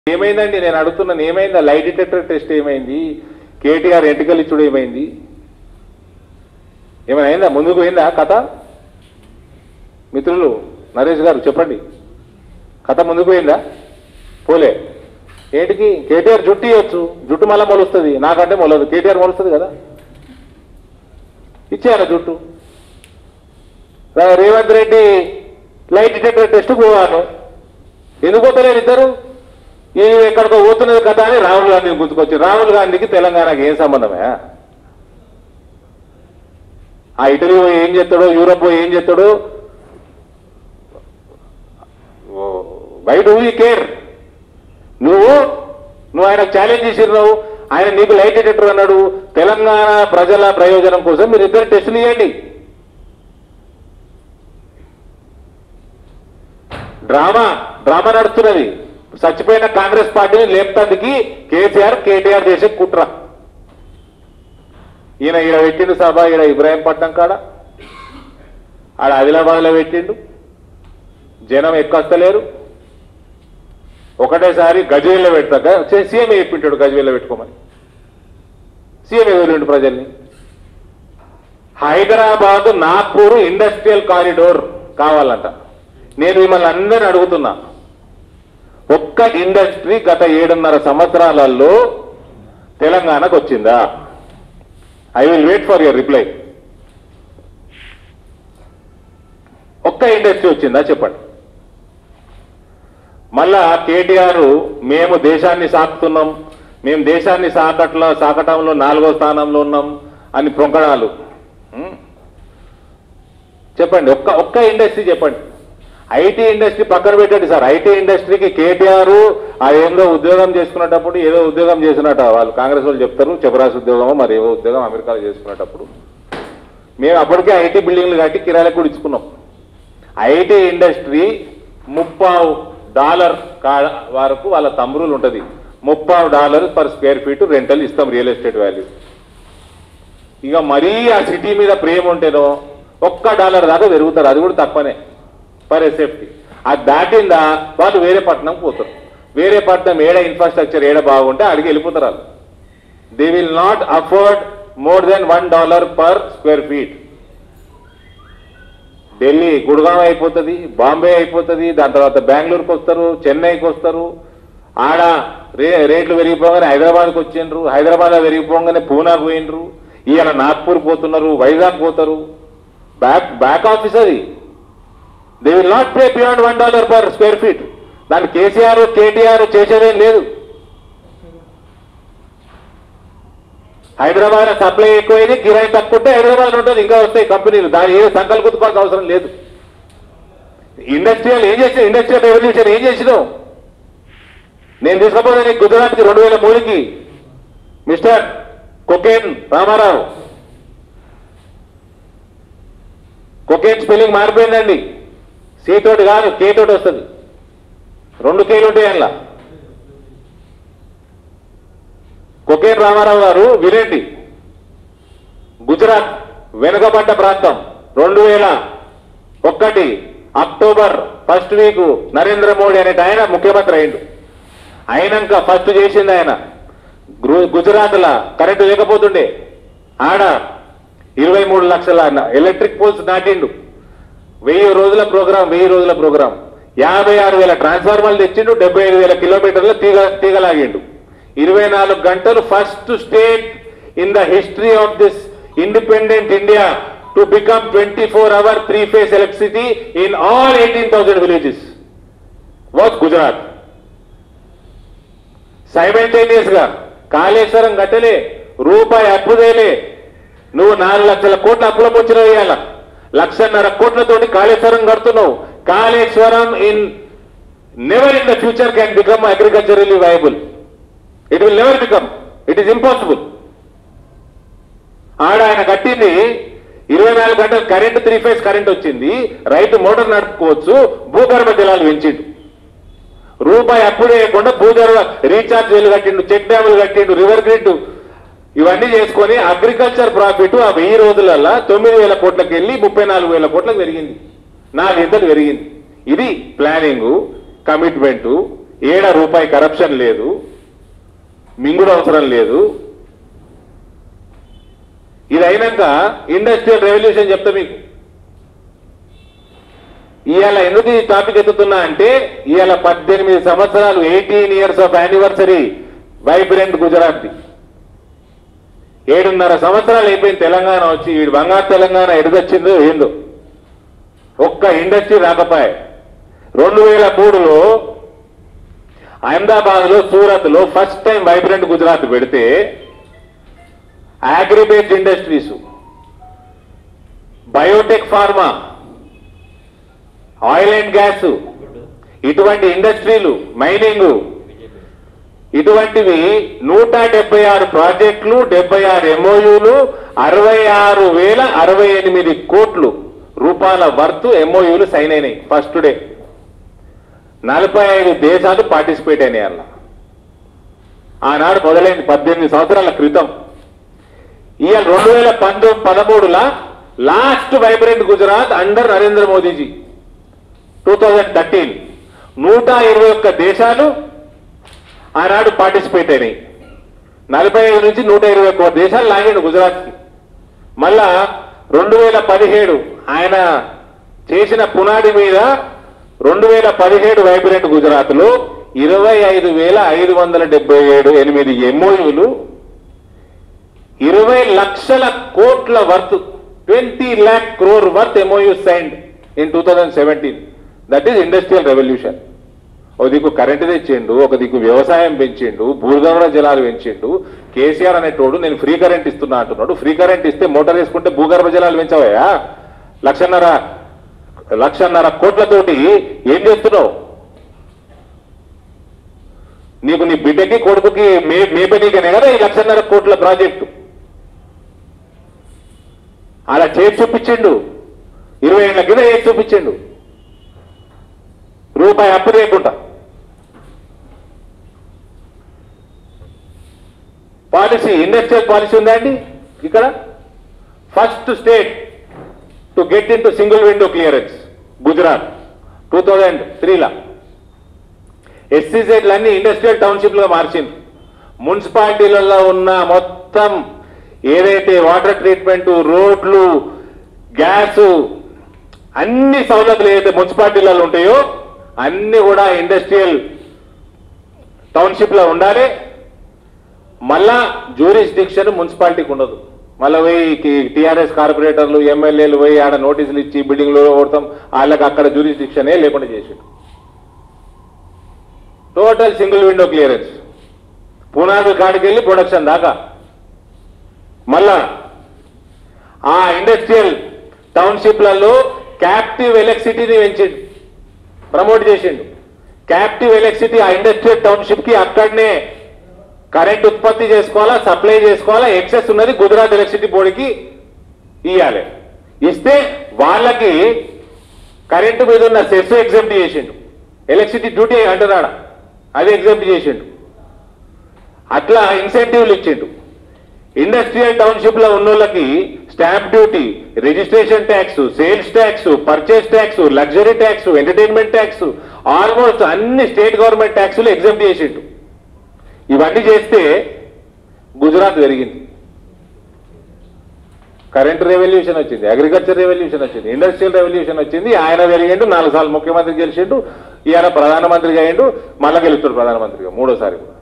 ఏమైందండి నేను అడుగుతున్నాను ఏమైందా లైట్ డిటెక్టర్ టెస్ట్ ఏమైంది కేటీఆర్ ఎంటికలు ఇచ్చుడు ఏమైంది ఏమైనా అయిందా ముందుకు పోయిందా కథ మిత్రులు నరేష్ గారు చెప్పండి కథ ముందుకు పోయిందా పోలే ఏంటికి కేటీఆర్ జుట్టు ఇవ్వచ్చు జుట్టు మళ్ళా మొలుస్తుంది నాకంటే మొలదు కేటీఆర్ మొలుస్తుంది కదా ఇచ్చేయాలి జుట్టు రా- Revanth Reddy lie detector test పోవాను ఎందుకు పోతలేరు ఇద్దరు ఈ ఎక్కడికో పోతున్నది కదా అని రాహుల్ గాంధీని గుర్తుకొచ్చి రాహుల్ గాంధీకి తెలంగాణకి ఏం సంబంధమే ఆ ఇటలీ పోయి ఏం చేస్తాడో యూరోప్ పోయి ఏం చేస్తాడో వై డూ యూ కేర్ నువ్వు నువ్వు ఆయనకు ఛాలెంజ్ చేసినావు ఆయన నీకు లైట్ డిటెక్టర్ అన్నాడు తెలంగాణ ప్రజల ప్రయోజనం కోసం మీరు ఇద్దరు టెస్టులు ఇవ్వండి డ్రామా డ్రామా నడుస్తున్నది చచ్చిపోయిన కాంగ్రెస్ పార్టీని లేపుతందుకి కేసీఆర్ కేటీఆర్ చేసే కుట్ర ఈయన ఈడ పెట్టిండు సభ ఈడ ఇబ్రాహీంపట్నం కాడ ఆడ ఆదిలాబాద్లో పెట్టిండు జనం ఎక్కువస్తలేరు ఒకటేసారి గజ్వేల్లో పెడతా సీఎం చెప్పింటాడు గజ్వేల్లో పెట్టుకోమని సీఎం ఎదురుండు ప్రజల్ని హైదరాబాద్ నాగ్పూర్ ఇండస్ట్రియల్ కారిడోర్ కావాలంట నేను మిమ్మల్ని అందరిని అడుగుతున్నా ఒక్క ఇండస్ట్రీ గత ఏడున్నర సంవత్సరాలలో తెలంగాణకు వచ్చిందా I will wait for your reply ఒక్క ఇండస్ట్రీ వచ్చిందా చెప్పండి మళ్ళా కేటీఆర్ మేము దేశాన్ని సాకుతున్నాం మేము దేశాన్ని సాకట్లో సాకటంలో నాలుగో స్థానంలో ఉన్నాం అని ప్రొంకడాలు ఉం? చెప్పండి ఒక్క ఒక్క ఇండస్ట్రీ చెప్పండి ఐటీ ఇండస్ట్రీ పక్కన పెట్టండి సార్ ఐటీ ఇండస్ట్రీకి కేటీఆర్ ఆ ఏందో ఉద్యోగం చేసుకునేటప్పుడు ఏదో ఉద్యోగం చేసినట్ట వాళ్ళు కాంగ్రెస్ వాళ్ళు చెప్తారు చెబరాసి ఉద్యోగమో మరి ఏవో ఉద్యోగం అమెరికాలో చేసుకునేటప్పుడు మేము అప్పటికే ఐటీ బిల్డింగ్లు కట్టి కిరాయిలకు కూడా ఇచ్చుకున్నాం ఐటీ ఇండస్ట్రీ ముప్పావు డాలర్ కా- వరకు వాళ్ళ తమ్ములు ఉంటుంది ముప్పావు dollar per square feet rental ఇస్తాం రియల్ ఎస్టేట్ వాల్యూ ఇక మరీ ఆ సిటీ మీద ప్రేమ ఉంటేనో ఒక్క డాలర్ దాకా పెరుగుతారు అది కూడా తక్కువనే పర్ సేఫ్టీ అది దాటిందా వాళ్ళు వేరే పట్టణం పోతారు వేరే పట్టణం ఏడ ఇన్ఫ్రాస్ట్రక్చర్ ఏడ బాగుంటే అడిగి వెళ్ళిపోతారు వాళ్ళు they will not afford more than one dollar per square feet Delhi Gurgaon అయిపోతుంది బాంబే అయిపోతుంది దాని తర్వాత బెంగళూరుకి వస్తారు చెన్నైకి వస్తారు ఆడ రే రేట్లు పెరిగిపోగానే హైదరాబాద్కి వచ్చిండ్రు హైదరాబాద్ పెరిగిపోగానే పూనాకు పోయినరు ఇవాళ నాగ్పూర్ పోతున్నారు వైజాగ్ పోతారు బ్యాక్ బ్యాక్ ఆఫీస్ అది they will not pay beyond one dollar per square feet దాన్ని కేసీఆర్ కేటీఆర్ చేసేదేం లేదు హైదరాబాద్ సప్లై ఎక్కువైంది కిరాయి తక్కువ ఉంటే హైదరాబాద్ ఉంటుంది ఇంకా వస్తాయి కంపెనీలు దాని ఏ సంకల్ గుర్తుకోవాల్సిన అవసరం లేదు ఇండస్ట్రియల్ ఏం చేసిన ఇండస్ట్రియల్ రెవల్యూషన్ ఏం చేసినావు నేను తీసుకపోతే నీకు గుజరాత్కి రెండు వేల మూడుకి mister cocaine Ramarao cocaine spelling మారిపోయిందండి సి తోటి కాదు కే తోటి వస్తుంది రెండు కేలు ఉంటాయి అందులో కొకేన్ రామారావు గారు వినండి గుజరాత్ వెనుకబడ్డ ప్రాంతం రెండు వేల ఒక్కటి October first week Narendra Modi అనే ఆయన ముఖ్యమంత్రి అయిండు అయినాక ఫస్ట్ చేసింది ఆయన గుజరాత్ లా కరెంటు లేకపోతుండే ఆడ ఇరవై మూడు లక్షల ఎలక్ట్రిక్ పోల్స్ నాటిండు వెయ్యి రోజుల ప్రోగ్రాం వెయ్యి రోజుల ప్రోగ్రాం యాభై ఆరు వేల ట్రాన్స్ఫార్మర్లు తెచ్చిండు డెబ్బై ఐదు వేల కిలోమీటర్ల తీగ తీగలాగిండు ఇరవై నాలుగు గంటలు first state in the history of this independent India to become twenty four hour three phase electricity in all eighteen thousand villages what Gujarat simultaneous గా కాళేశ్వరం కట్టలే రూపాయి అప్పుదేలే నువ్వు నాలుగు లక్షల కోట్ల అప్పుల వచ్చిన వేయాల లక్షన్నర కోట్లతోటి కాళేశ్వరం కడుతున్నావు Kaleshwaram in never in the future can become agriculturally viable it will never become it is impossible ఆడ ఆయన కట్టింది ఇరవై నాలుగు గంటలు కరెంట్ త్రీ ఫేజ్ కరెంట్ వచ్చింది రైతు మోటార్ నడుపుకోవచ్చు భూగర్భ జలాలు పెంచిండు రూపాయి అప్పు చేయకుండా భూగర్భ రీఛార్జ్ వేలు కట్టిండు చెక్ డ్యాములు కట్టిండు రివర్ గ్రిడ్ ఇవన్నీ చేసుకొని అగ్రికల్చర్ ప్రాఫిట్ ఆ వెయ్యి రోజులల్లా తొమ్మిది వేల కోట్లకి వెళ్ళి ముప్పై నాలుగు వేల కోట్లకు పెరిగింది నాలుగింతలు పెరిగింది ఇది ప్లానింగ్ కమిట్మెంట్ ఏడ రూపాయి కరప్షన్ లేదు మింగుడు అవసరం లేదు ఇది అయినాక ఇండస్ట్రియల్ రెవల్యూషన్ చెప్తా మీకు ఇవాళ ఎందుకు ఈ టాపిక్ ఎత్తుతున్నా అంటే ఇవాళ పద్దెనిమిది సంవత్సరాలు eighteen years of anniversary vibrant Gujarat ఏడున్నర సంవత్సరాలు అయిపోయింది తెలంగాణ వచ్చి ఈ బంగారు తెలంగాణ ఎడుదొచ్చిందో ఏందో ఒక్క ఇండస్ట్రీ రాకపోయే రెండు వేల మూడులో అహ్మదాబాద్ లో సూరత్ లో ఫస్ట్ టైం వైబ్రెంట్ గుజరాత్ పెడితే agri based industries biotech pharma oil and gas ఇటువంటి ఇండస్ట్రీలు మైనింగ్ ఇటువంటివి నూట డెబ్బై ఆరు ప్రాజెక్టులు డెబ్బై ఆరు ఎంఓయూలు అరవై ఆరు వేల అరవై ఎనిమిది కోట్లు రూపాయల వర్త్ ఎంఓయూలు సైన్ అయినాయి ఫస్ట్ డే నలభై ఐదు దేశాలు పార్టిసిపేట్ అయినాయి అలా ఆనాడు మొదలైంది పద్దెనిమిది సంవత్సరాల క్రితం ఇవాళ రెండు వేల పంతొమ్మిది పదమూడులా last vibrant Gujarat under Narendra Modi ji two thousand thirteen నూట ఇరవై ఒక్క దేశాలు ఆనాడు పార్టిసిపేట్ అయినాయి నలభై ఐదు నుంచి నూట ఇరవై ఒక్క దేశాలు లాగాడు గుజరాత్కి మళ్ళా రెండు వేల పదిహేడు ఆయన చేసిన పునాది మీద రెండు వేల పదిహేడు వైబ్రెంట్ గుజరాత్లో ఇరవై ఐదు వేల ఐదు వందల డెబ్బై ఏడు ఎనిమిది ఎంఓయూలు ఇరవై లక్షల కోట్ల worth twenty lakh crore worth MoU signed in two thousand seventeen that is industrial revolution ఒక దిక్కు కరెంటు తెచ్చిండు ఒక దిక్కు వ్యవసాయం పెంచిండు భూగర్భ జలాలు పెంచిండు కేసీఆర్ అనేటోడు నేను ఫ్రీ కరెంట్ ఇస్తున్నా అంటున్నాడు ఫ్రీ కరెంట్ ఇస్తే మోటార్ వేసుకుంటే భూగర్భ జలాలు పెంచవయ్యా లక్షన్నర లక్షన్నర కోట్లతోటి ఏం చేస్తున్నావు నీకు నీ బిడ్డకి కొడుకుకి మే మేపనీకనే కదా ఈ లక్షన్నర కోట్ల ప్రాజెక్టు అలా చేసి చూపించిండు ఇరవై ఏళ్ళ కింద చేసి చూపించిండు రూపాయి అప్పు లేకుండా పాలసీ ఇండస్ట్రియల్ పాలసీ ఉందా అండి ఇక్కడ first state to get into single window clearance Gujarat two thousand త్రీలా ఎస్సీజెడ్లన్నీ ఇండస్ట్రియల్ టౌన్షిప్లుగా మార్చింది మున్సిపాలిటీలలో ఉన్న మొత్తం ఏదైతే వాటర్ ట్రీట్మెంట్ రోడ్లు గ్యాస్ అన్ని సౌలభ్యాలు ఏదైతే మున్సిపాలిటీలలో ఉంటాయో అన్ని కూడా ఇండస్ట్రియల్ టౌన్షిప్ లో ఉండాలి మళ్ళా జ్యూరిస్డిక్షన్ మున్సిపాలిటీకి ఉండదు మళ్ళీ పోయి టీఆర్ఎస్ కార్పొరేటర్లు ఎమ్మెల్యేలు పోయి ఆడ నోటీసులు ఇచ్చి బిల్డింగ్ లో కొడతాం వాళ్ళకి అక్కడ జ్యూరిస్డిక్షనే లేకుండా చేసిండు టోటల్ సింగిల్ విండో క్లియరెన్స్ పునాది కాడికి వెళ్ళి ప్రొడక్షన్ దాకా మళ్ళా ఆ ఇండస్ట్రియల్ టౌన్షిప్లలో క్యాప్టివ్ ఎలక్ట్రిసిటీని పెంచిండు ప్రమోట్ చేసిండు క్యాప్టివ్ ఎలక్ట్రిసిటీ ఆ ఇండస్ట్రియల్ టౌన్షిప్ కి అక్కడనే కరెంట్ ఉత్పత్తి చేసుకోవాలా సప్లై చేసుకోవాలా ఎక్సెస్ ఉన్నది గుజరాత్ ఎలక్ట్రిసిటీ బోర్డుకి ఇవ్వాలి ఇస్తే వాళ్ళకి కరెంటు మీద ఉన్న సెస్ ఎగ్జామ్ట్ చేసిండు ఎలక్ట్రిసిటీ డ్యూటీ అంటున్నాడు అది ఎగ్జామ్ట్ చేసిండు అట్లా ఇన్సెంటివ్లు ఇచ్చిండు ఇండస్ట్రియల్ టౌన్షిప్ లో ఉన్న వాళ్ళకి stamp duty registration tax sales tax purchase tax luxury tax entertainment tax almost అన్ని స్టేట్ గవర్నమెంట్ ట్యాక్సులు ఎగ్జామ్ట్ చేసిండు ఇవన్నీ చేస్తే గుజరాత్ పెరిగింది కరెంట్ రెవల్యూషన్ వచ్చింది అగ్రికల్చర్ రెవల్యూషన్ వచ్చింది ఇండస్ట్రియల్ రెవల్యూషన్ వచ్చింది ఆయన పెరిగిండు నాలుగు సార్లు ముఖ్యమంత్రి గెలిచిండు ఈయన ప్రధానమంత్రిగా అయ్యిండు మళ్ళా గెలుస్తాడు ప్రధానమంత్రిగా మూడోసారి కూడా